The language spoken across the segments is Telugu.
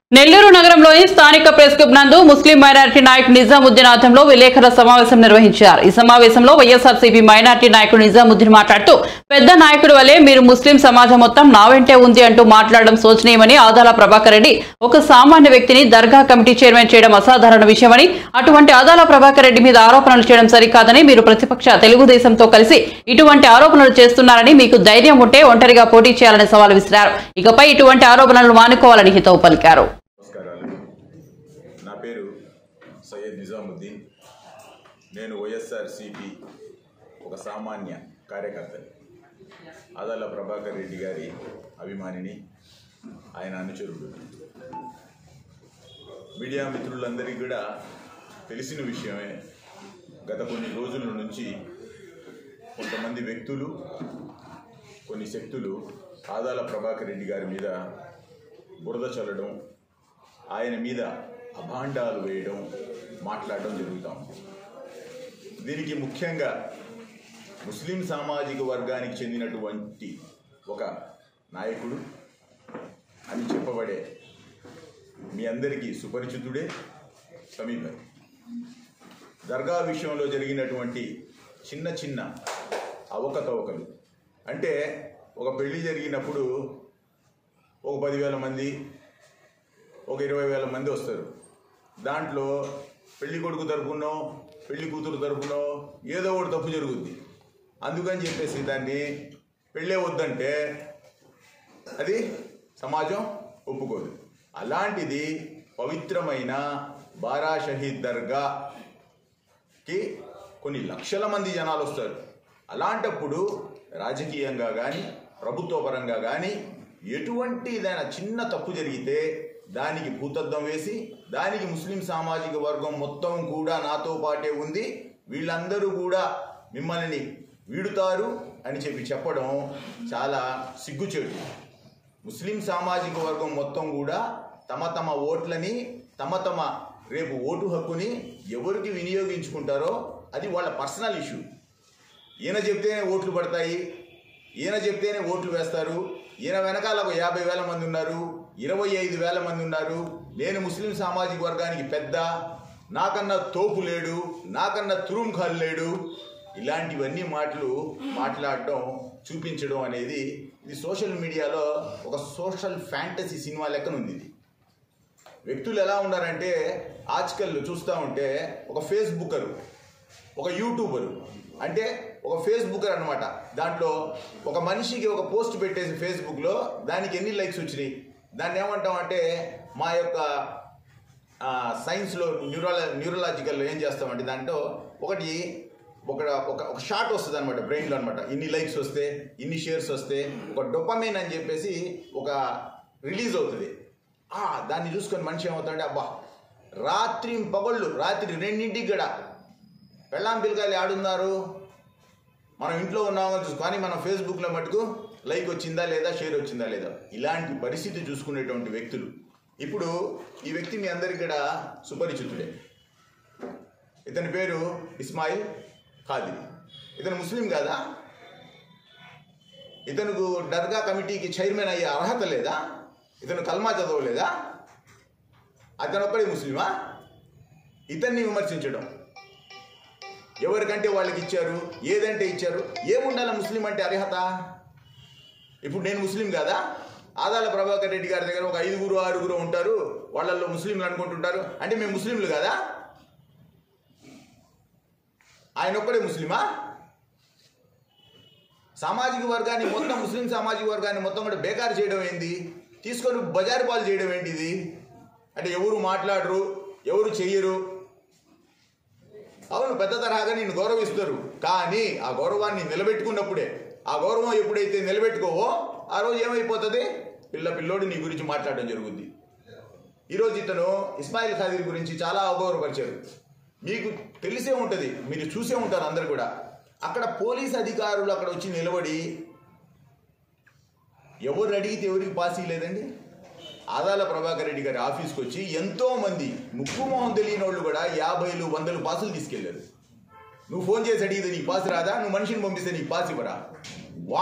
నెల్లూరు నగరంలోని స్థానిక ప్రెస్ క్లబ్ నందు ముస్లిం మైనారిటీ నాయకుడు నిజాముద్దీన్ ఆధ్వర్యంలో విలేకరుల సమావేశం నిర్వహించారు ఈ సమావేశంలో వైఎస్ఆర్సీపీ మైనారిటీ నాయకుడు నిజాముద్దీన్ మాట్లాడుతూ పెద్ద నాయకుడు వలె మీరు ముస్లిం సమాజం మొత్తం నా వెంటే ఉంది అంటూ మాట్లాడడం శోచనీయమని ఆదాల ప్రభాకర్ రెడ్డి ఒక సామాన్య వ్యక్తిని దర్గా కమిటీ చైర్మన్ చేయడం అసాధారణ విషయమని అటువంటి ఆదాల ప్రభాకర్ రెడ్డి మీద ఆరోపణలు చేయడం సరికాదని మీరు ప్రతిపక్ష తెలుగుదేశంతో కలిసి ఇటువంటి ఆరోపణలు చేస్తున్నారని మీకు ధైర్యం ఉంటే ఒంటరిగా పోటీ చేయాలని సవాల్ విసిరారు ఇకపై ఇటువంటి ఆరోపణలు మానుకోవాలని హితవు పలికారు నమస్కారాలు నా పేరు సయ్యద్ నిజాముద్దీన్ నేను వైఎస్ఆర్ సిపి ఒక సామాన్య కార్యకర్తని ఆదాల ప్రభాకర్ రెడ్డి గారి అభిమానిని ఆయన అనుచరుడు మీడియా మిత్రులందరికీ కూడా తెలిసిన విషయమే గత కొన్ని రోజుల నుంచి కొంతమంది వ్యక్తులు కొన్ని శక్తులు ఆదాల ప్రభాకర్ రెడ్డి గారి మీద బురద చల్లడం ఆయన మీద అభాండాలు వేయడం మాట్లాడడం జరుగుతాం దీనికి ముఖ్యంగా ముస్లిం సామాజిక వర్గానికి చెందినటువంటి ఒక నాయకుడు అని చెప్పబడే మీ అందరికీ సుపరిచితుడే సమీపర్ దర్గా విషయంలో జరిగినటువంటి చిన్న చిన్న అవకతవకలు అంటే ఒక పెళ్లి జరిగినప్పుడు ఒక పదివేల మంది ఒక ఇరవై వేల మంది వస్తారు దాంట్లో పెళ్లి కొడుకు తరపునో పెళ్లి కూతురు తరపునో ఏదో ఒకటి తప్పు జరుగుద్ది అందుకని చెప్పేసి దాన్ని పెళ్ళే వద్దంటే అది సమాజం ఒప్పుకోదు అలాంటిది పవిత్రమైన బారా షహీద్ దర్గాకి కొన్ని లక్షల మంది జనాలు వస్తారు అలాంటప్పుడు రాజకీయంగా కానీ ప్రభుత్వ పరంగా కానీ ఎటువంటి ఏదైనా చిన్న తప్పు జరిగితే దానికి భూతద్దం వేసి దానికి ముస్లిం సామాజిక వర్గం మొత్తం కూడా నాతో పాటే ఉంది వీళ్ళందరూ కూడా మిమ్మల్ని వీడుతారు అని చెప్పి చెప్పడం చాలా సిగ్గుచేటు ముస్లిం సామాజిక వర్గం మొత్తం కూడా తమ తమ ఓట్లని తమ తమ రేపు ఓటు హక్కుని ఎవరికి వినియోగించుకుంటారో అది వాళ్ళ పర్సనల్ ఇష్యూ ఈయన చెప్తేనే ఓట్లు పడతాయి ఈయన చెప్తేనే ఓట్లు వేస్తారు ఈయన వెనకాల ఒక యాభై వేల మంది ఉన్నారు ఇరవై ఐదు వేల మంది ఉన్నారు నేను ముస్లిం సామాజిక వర్గానికి పెద్ద నాకన్నా తోపు లేడు నాకన్నా తురుంఖాలు లేడు ఇలాంటివన్నీ మాటలు మాట్లాడటం చూపించడం అనేది ఇది సోషల్ మీడియాలో ఒక సోషల్ ఫ్యాంటసీ సినిమా లెక్కన ఉంది ఇది వ్యక్తులు ఎలా ఉన్నారంటే ఆజ్కల్ చూస్తూ ఉంటే ఒక ఫేస్బుకరు ఒక యూట్యూబరు అంటే ఒక ఫేస్బుకర్ అనమాట దాంట్లో ఒక మనిషికి ఒక పోస్ట్ పెట్టేసి ఫేస్బుక్లో దానికి ఎన్ని లైక్స్ వచ్చినాయి దాన్ని ఏమంటాం అంటే మా యొక్క ఆ, సైన్స్లో న్యూరాల న్యూరలాజికల్లో ఏం చేస్తామంటే దాంట్లో ఒకటి ఒక ఒక ఒక షార్ట్ వస్తుంది అనమాట బ్రెయిన్లో అనమాట ఇన్ని లైక్స్ వస్తే ఇన్ని షేర్స్ వస్తే ఒక డొపమైన్ అని చెప్పేసి ఒక రిలీజ్ అవుతుంది ఆ, దాన్ని చూసుకొని మనిషి ఏమవుతాడంటే అబ్బా రాత్రి పగళ్ళు రాత్రి రెండింటికి కూడా పెళ్ళాం పిల్లకాయలు ఆడున్నారు మనం ఇంట్లో ఉన్నామని చూసుకో కానీ మనం ఫేస్బుక్లో మటుకు లైక్ వచ్చిందా లేదా షేర్ వచ్చిందా లేదా ఇలాంటి పరిస్థితి చూసుకునేటువంటి వ్యక్తులు ఇప్పుడు ఈ వ్యక్తి మీ అందరికీ కూడా సుపరిచితుడే ఇతని పేరు ఇస్మాయిల్ ఖాదిరి ఇతను ముస్లిం కాదా ఇతనుకు దర్గా కమిటీకి చైర్మన్ అయ్యే అర్హత లేదా ఇతను కల్మా చదవలేదా అతను ఒక్కడే ముస్లిమా ఇతన్ని విమర్శించడం ఎవరికంటే వాళ్ళకి ఇచ్చారు ఏదంటే ఇచ్చారు ఏముండాలి ముస్లిం అంటే అర్హత ఇప్పుడు నేను ముస్లిం కాదా ఆదాల ప్రభాకర్ రెడ్డి గారి దగ్గర ఒక ఐదుగురు ఆరుగురు ఉంటారు వాళ్ళల్లో ముస్లింలు అనుకుంటుంటారు అంటే మేము ముస్లింలు కాదా ఆయన ఒక్కడే ముస్లిమా సామాజిక వర్గాన్ని మొత్తం ముస్లిం సామాజిక వర్గాన్ని మొత్తం కూడా బేకారు చేయడం ఏంది తీసుకొని బజారు పాలు చేయడం ఏంటి ఇది అంటే ఎవరు మాట్లాడరు ఎవరు చెయ్యరు అవును పెద్ద తరహాగా నేను గౌరవిస్తారు కానీ ఆ గౌరవాన్ని నిలబెట్టుకున్నప్పుడే ఆ గౌరవం ఎప్పుడైతే నిలబెట్టుకోవో ఆ రోజు ఏమైపోతుంది పిల్ల పిల్లోడు నీ గురించి మాట్లాడడం జరుగుద్ది ఈరోజు ఇతను ఇస్మాయిల్ ఖాదీర్ గురించి చాలా అగౌరవపరిచారు మీకు తెలిసే ఉంటుంది మీరు చూసే ఉంటారు అందరు కూడా అక్కడ పోలీస్ అధికారులు అక్కడ వచ్చి నిలబడి ఎవరు అడిగితే ఎవరికి పాస్ లేదండి ఆదాల ప్రభాకర్ రెడ్డి గారి ఆఫీస్కి వచ్చి ఎంతో మంది ముక్కు మొహం తెలియని వాళ్ళు కూడా యాభైలు వందలు పాసులు తీసుకెళ్లారు నువ్వు ఫోన్ చేసి అడిగితే నీకు పాస్ రాదా నువ్వు మనిషిని పంపిస్తే నీకు పాస్ ఇవ్వరా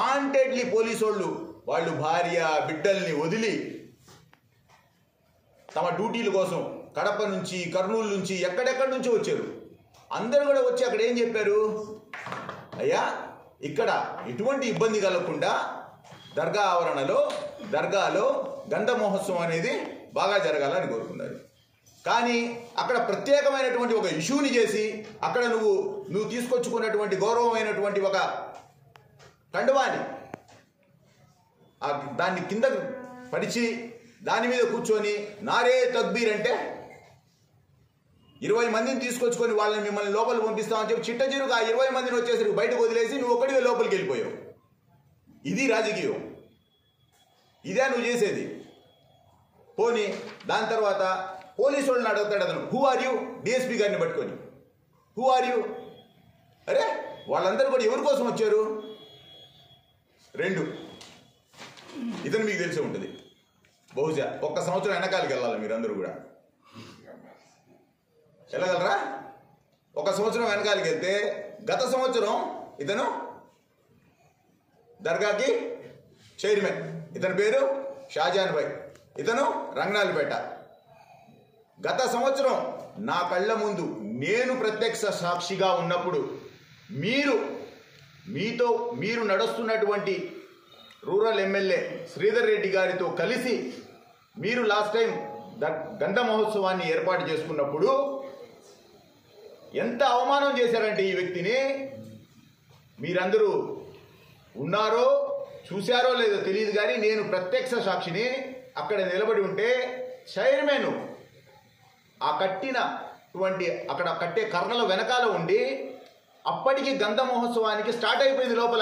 వాంటెడ్లీ పోలీసు వాళ్ళు వాళ్ళు భార్య బిడ్డల్ని వదిలి తమ డ్యూటీల కోసం కడప నుంచి కర్నూలు నుంచి ఎక్కడెక్కడి నుంచి వచ్చారు అందరూ కూడా వచ్చి అక్కడ ఏం చెప్పారు అయ్యా ఇక్కడ ఎటువంటి ఇబ్బంది కలగకుండా దర్గా ఆవరణలో దర్గాలో గంధ మహోత్సవం అనేది బాగా జరగాలని కోరుకున్నారు కానీ అక్కడ ప్రత్యేకమైనటువంటి ఒక ఇష్యూని చేసి అక్కడ నువ్వు నువ్వు తీసుకొచ్చుకున్నటువంటి గౌరవమైనటువంటి ఒక కండువాని ఆ దాన్ని కింద పరిచి దాని మీద కూర్చొని నారే తక్బీర్ అంటే ఇరవై మందిని తీసుకొచ్చుకొని వాళ్ళని మిమ్మల్ని లోపలికి పంపిస్తామని చెప్పి చిట్ట చిరుకు ఆ ఇరవై మందిని వచ్చేసరికి బయటకు వదిలేసి నువ్వు ఒకటిగా లోపలికి వెళ్ళిపోయావు ఇది రాజకీయం ఇదే నువ్వు చేసేది పోని దాని తర్వాత పోలీసు వాళ్ళని అడుగుతాడు అతను హూ ఆర్ యూ డిఎస్పీ గారిని పట్టుకొని హూ ఆర్ యూ అరే వాళ్ళందరూ కూడా ఎవరి కోసం వచ్చారు రెండు ఇతను మీకు తెలిసే ఉంటుంది బహుశా ఒక్క సంవత్సరం వెనకాలకి వెళ్ళాలి మీరందరూ కూడా వెళ్ళగలరా ఒక సంవత్సరం వెనకాలకి వెళ్తే గత సంవత్సరం ఇతను దర్గాకి చైర్మన్ ఇతని పేరు షాజాన్ భాయ్ ఇతను రంగనాలపేట గత సంవత్సరం నా కళ్ళ ముందు నేను ప్రత్యక్ష సాక్షిగా ఉన్నప్పుడు మీరు మీతో మీరు నడుస్తున్నటువంటి రూరల్ ఎమ్మెల్యే శ్రీధర్ రెడ్డి గారితో కలిసి మీరు లాస్ట్ టైం ద- గంధ మహోత్సవాన్ని ఏర్పాటు చేసుకున్నప్పుడు ఎంత అవమానం చేశారంటే ఈ వ్యక్తిని మీరందరూ ఉన్నారో చూశారో లేదో తెలియదు కానీ నేను ప్రత్యక్ష సాక్షిని అక్కడ నిలబడి ఉంటే చైర్మన్ ఆ కట్టినటువంటి అక్కడ కట్టే కర్రల వెనకాల ఉండి అప్పటికి గంధ మహోత్సవానికి స్టార్ట్ అయిపోయింది లోపల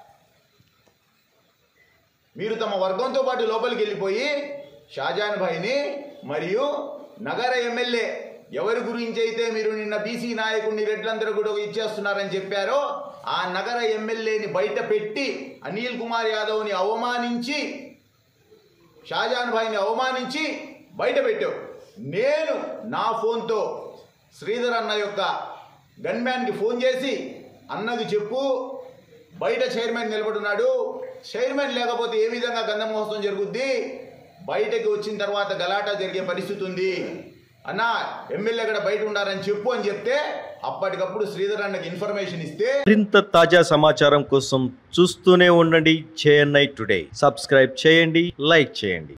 మీరు తమ వర్గంతో పాటు లోపలికి వెళ్ళిపోయి షాజాన్ భాయ్ని మరియు నగర ఎమ్మెల్యే ఎవరి గురించి అయితే మీరు నిన్న బీసీ నాయకుడిని రెడ్లందరూ కూడా ఇచ్చేస్తున్నారని చెప్పారో ఆ నగర ఎమ్మెల్యేని బయట పెట్టి అనిల్ కుమార్ యాదవ్ని అవమానించి షాజాన్ భాయ్ని అవమానించి బయట పెట్టావు నేను నా ఫోన్తో శ్రీధర్ అన్న యొక్క గన్మ్యాన్కి ఫోన్ చేసి అన్నది చెప్పు బయట చైర్మన్ నిలబడున్నాడు చైర్మన్ లేకపోతే ఏ విధంగా గంధ మహోత్సవం జరుగుద్ది బయటకి వచ్చిన తర్వాత గలాటా జరిగే పరిస్థితి ఉంది అన్న ఎమ్మెల్యే కూడా బయట ఉండాలని చెప్పు అని చెప్తే అప్పటికప్పుడు శ్రీధర్ అన్నకి ఇన్ఫర్మేషన్ ఇస్తే మరింత తాజా సమాచారం కోసం చూస్తూనే ఉండండి చేఎన్ఐ టుడే సబ్స్క్రైబ్ చేయండి లైక్ చేయండి